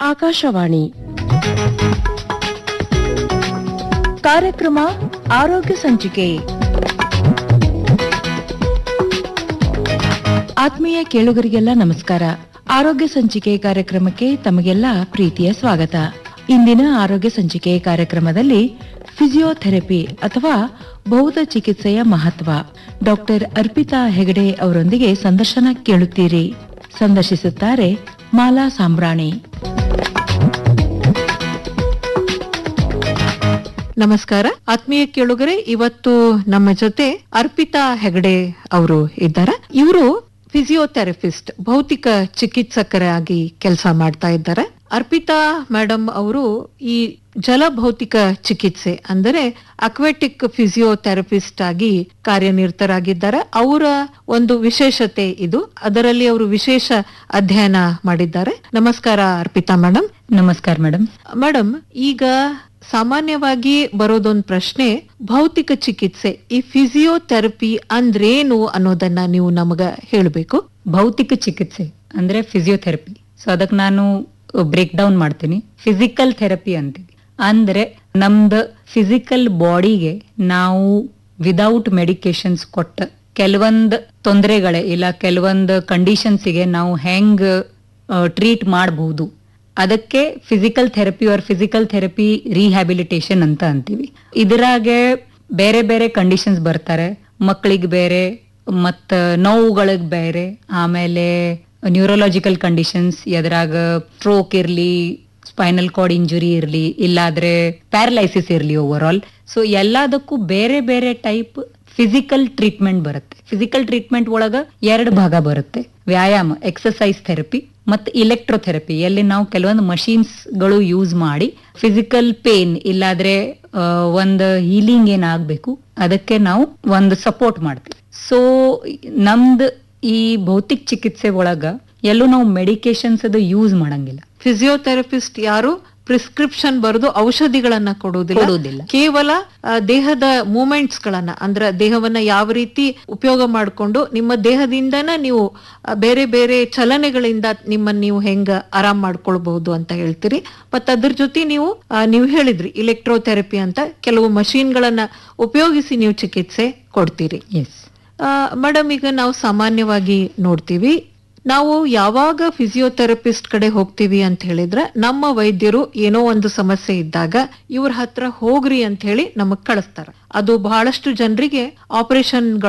ಆಕಾಶವಾಣಿ ಕಾರ್ಯಕ್ರಮ ಆರೋಗ್ಯ ಸಂಚಿಕೆ ಆತ್ಮೀಯ ಕೇಳುಗರಿಗೆಲ್ಲ ನಮಸ್ಕಾರ ಆರೋಗ್ಯ ಸಂಚಿಕೆ ಕಾರ್ಯಕ್ರಮಕ್ಕೆ ತಮಗೆಲ್ಲ ಪ್ರೀತಿಯ ಸ್ವಾಗತ ಇಂದಿನ ಆರೋಗ್ಯ ಸಂಚಿಕೆ ಕಾರ್ಯಕ್ರಮದಲ್ಲಿ ಫಿಸಿಯೋಥೆರಪಿ ಅಥವಾ ಬೌದ್ಧ ಚಿಕಿತ್ಸೆಯ ಮಹತ್ವ ಡಾಕ್ಟರ್ ಅರ್ಪಿತಾ ಹೆಗಡೆ ಅವರೊಂದಿಗೆ ಸಂದರ್ಶನ ಕೇಳುತ್ತೀರಿ ಸಂದರ್ಶಿಸುತ್ತಾರೆ ಮಾಲಾ ಸಾಂಬ್ರಾಣಿ ನಮಸ್ಕಾರ ಆತ್ಮೀಯ ಕೇಳುಗರೆ ಇವತ್ತು ನಮ್ಮ ಜೊತೆ ಅರ್ಪಿತಾ ಹೆಗಡೆ ಅವರು ಇದ್ದಾರೆ ಇವರು ಫಿಸಿಯೋಥೆರಪಿಸ್ಟ್ ಭೌತಿಕ ಚಿಕಿತ್ಸಕರಾಗಿ ಕೆಲಸ ಮಾಡ್ತಾ ಇದ್ದಾರೆ ಅರ್ಪಿತಾ ಮೇಡಮ್ ಅವರು ಈ ಜಲಭೌತಿಕ ಚಿಕಿತ್ಸೆ ಅಂದರೆ ಅಕ್ವೆಟಿಕ್ ಫಿಸಿಯೋಥೆರಪಿಸ್ಟ್ ಆಗಿ ಕಾರ್ಯನಿರತರಾಗಿದ್ದಾರೆ ಅವರ ಒಂದು ವಿಶೇಷತೆ ಇದು ಅದರಲ್ಲಿ ಅವರು ವಿಶೇಷ ಅಧ್ಯಯನ ಮಾಡಿದ್ದಾರೆ ನಮಸ್ಕಾರ ಅರ್ಪಿತಾ ಮೇಡಮ್ ನಮಸ್ಕಾರ ಮೇಡಮ್ ಮೇಡಮ್ ಈಗ ಸಾಮಾನ್ಯವಾಗಿ ಬರೋದೊಂದು ಪ್ರಶ್ನೆ ಭೌತಿಕ ಚಿಕಿತ್ಸೆ ಈ ಫಿಸಿಯೋಥೆರಪಿ ಅಂದ್ರೇನು ಅನ್ನೋದನ್ನ ನೀವು ನಮಗ ಹೇಳಬೇಕು ಭೌತಿಕ ಚಿಕಿತ್ಸೆ ಅಂದ್ರೆ ಫಿಸಿಯೋಥೆರಪಿ ಸೊ ಅದಕ್ಕೆ ನಾನು ಬ್ರೇಕ್ ಡೌನ್ ಮಾಡ್ತೀನಿ ಫಿಸಿಕಲ್ ಥೆರಪಿ ಅಂತೀವಿ ಅಂದ್ರೆ ನಮ್ದು ಫಿಸಿಕಲ್ ಬಾಡಿಗೆ ನಾವು ವಿದೌಟ್ ಮೆಡಿಕೇಶನ್ಸ್ ಕೊಟ್ಟ ಕೆಲವೊಂದು ತೊಂದರೆಗಳೇ ಇಲ್ಲ ಕೆಲವೊಂದು ಕಂಡೀಷನ್ಸಿಗೆ ನಾವು ಹೆಂಗ್ ಟ್ರೀಟ್ ಮಾಡಬಹುದು ಅದಕ್ಕೆ physical therapy or physical therapy rehabilitation ಅಂತ ಅಂತೀವಿ ಇದರಾಗೆ ಬೇರೆ ಬೇರೆ ಕಂಡೀಷನ್ಸ್ ಬರ್ತಾರೆ ಮಕ್ಕಳಿಗೆ ಬೇರೆ ಮತ್ತ ನೋವುಗಳಿಗೆ ಬೇರೆ ಆಮೇಲೆ ನ್ಯೂರೋಲಾಜಿಕಲ್ ಕಂಡೀಷನ್ಸ್ ಎದ್ರಾಗ ಸ್ಟ್ರೋಕ್ ಇರ್ಲಿ ಸ್ಪೈನಲ್ ಕಾರ್ಡ್ ಇಂಜುರಿ ಇರ್ಲಿ ಇಲ್ಲಾದ್ರೆ ಪ್ಯಾರಲೈಸಿಸ್ ಇರ್ಲಿ ಓವರ್ ಆಲ್ ಸೊ ಎಲ್ಲದಕ್ಕೂ ಬೇರೆ ಬೇರೆ ಟೈಪ್ ಫಿಸಿಕಲ್ ಟ್ರೀಟ್ಮೆಂಟ್ ಬರುತ್ತೆ ಫಿಸಿಕಲ್ ಟ್ರೀಟ್ಮೆಂಟ್ ಒಳಗ ಎರಡು ಭಾಗ ಬರುತ್ತೆ ವ್ಯಾಯಾಮ ಎಕ್ಸಸೈಸ್ ಥೆರಪಿ ಮತ್ತು ಇಲೆಕ್ಟ್ರೋಥೆರಪಿ ಎಲ್ಲಿ ನಾವು ಕೆಲವೊಂದು ಮಷೀನ್ಸ್ ಗಳು ಯೂಸ್ ಮಾಡಿ ಫಿಸಿಕಲ್ ಪೇನ್ ಇಲ್ಲಾದ್ರೆ ಆ, ಒಂದು ಹೀಲಿಂಗ್ ಏನಾಗಬೇಕು ಅದಕ್ಕೆ ನಾವು ಒಂದು ಸಪೋರ್ಟ್ ಮಾಡ್ತೀವಿ ಸೊ ನಮ್ದು ಈ ಭೌತಿಕ ಚಿಕಿತ್ಸೆ ಒಳಗ ಎಲ್ಲೂ ನಾವು ಮೆಡಿಕೇಶನ್ಸ್ ಅದು ಯೂಸ್ ಮಾಡಂಗಿಲ್ಲ ಫಿಸಿಯೋಥೆರಪಿಸ್ಟ್ ಯಾರು ಪ್ರಿಸ್ಕ್ರಿಪ್ಷನ್ ಬರೆದು ಔಷಧಿಗಳನ್ನ ಕೊಡುವುದಿಲ್ಲ ಕೊಡುವುದಿಲ್ಲ. ಕೇವಲ ಆ, ದೇಹದ ಮೂಮೆಂಟ್ಸ್ ಗಳನ್ನ ಅಂದ್ರೆ ದೇಹವನ್ನ ಯಾವ ರೀತಿ ಉಪಯೋಗ ಮಾಡಿಕೊಂಡು ನಿಮ್ಮ ದೇಹದಿಂದನ ನೀವು ಆ, ಬೇರೆ ಬೇರೆ ಚಲನೆಗಳಿಂದ ನಿಮ್ಮನ್ನ ನೀವು ಹೆಂಗ ಆರಾಮ್ ಮಾಡ್ಕೊಳ್ಬಹುದು ಅಂತ ಹೇಳ್ತೀರಿ ಮತ್ತ ಅದ್ರ ಜೊತೆ ನೀವು ಆ, ನೀವು ಹೇಳಿದ್ರಿ ಇಲೆಕ್ಟ್ರೋಥೆರಪಿ ಅಂತ ಕೆಲವು ಮಷೀನ್ಗಳನ್ನ ಉಪಯೋಗಿಸಿ ನೀವು ಚಿಕಿತ್ಸೆ ಕೊಡ್ತೀರಿ ಎಸ್ ಮೇಡಮ್ ಈಗ ನಾವು ಸಾಮಾನ್ಯವಾಗಿ ನೋಡ್ತೀವಿ ನಾವು ಯಾವಾಗ ಫಿಸಿಯೋಥೆರಪಿಸ್ಟ್ ಕಡೆ ಹೋಗ್ತೀವಿ ಅಂತ ಹೇಳಿದ್ರೆ ನಮ್ಮ ವೈದ್ಯರು ಏನೋ ಒಂದು ಸಮಸ್ಯೆ ಇದ್ದಾಗ ಇವ್ರ ಹತ್ರ ಹೋಗ್ರಿ ಅಂತ ಹೇಳಿ ನಮಗ್ ಕಳಿಸ್ತಾರ ಅದು ಬಹಳಷ್ಟು ಜನರಿಗೆ ಆಪರೇಷನ್